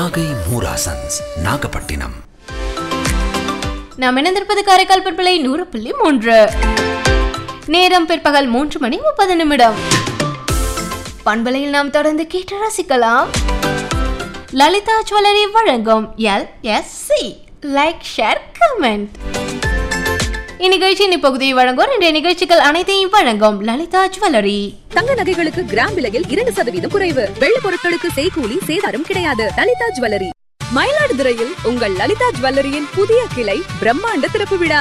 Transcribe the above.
நாகை மூராசன்ஸ் நாகப்பட்டினம் நாம் இணைந்திருப்பது காரைக்கால் பண்பலை நூறு புள்ளி மூன்று நேரம் பிற்பகல் மூன்று மணி முப்பது நிமிடம் பண்பலையில் நாம் தொடர்ந்து கேட்டு ரசிக்கலாம் லலிதா ஜுவல்லரி வழங்கும் L S C like share comment இந்நிகழ்ச்சியின் இப்பகுதியை வழங்குவோர் இன்றைய நிகழ்ச்சிகள் அனைத்தையும் வழங்கும் லலிதா ஜுவல்லரி தங்க நகைகளுக்கு கிராம் விலையில் இரண்டு சதவீதம் குறைவு வெள்ளி பொருட்களுக்கு செய்கூலி சேதாரம் கிடையாது லலிதா ஜுவல்லரி மயிலாடுதுறையில் உங்கள் லலிதா ஜுவல்லரியின் புதிய கிளை பிரம்மாண்ட திறப்பு விழா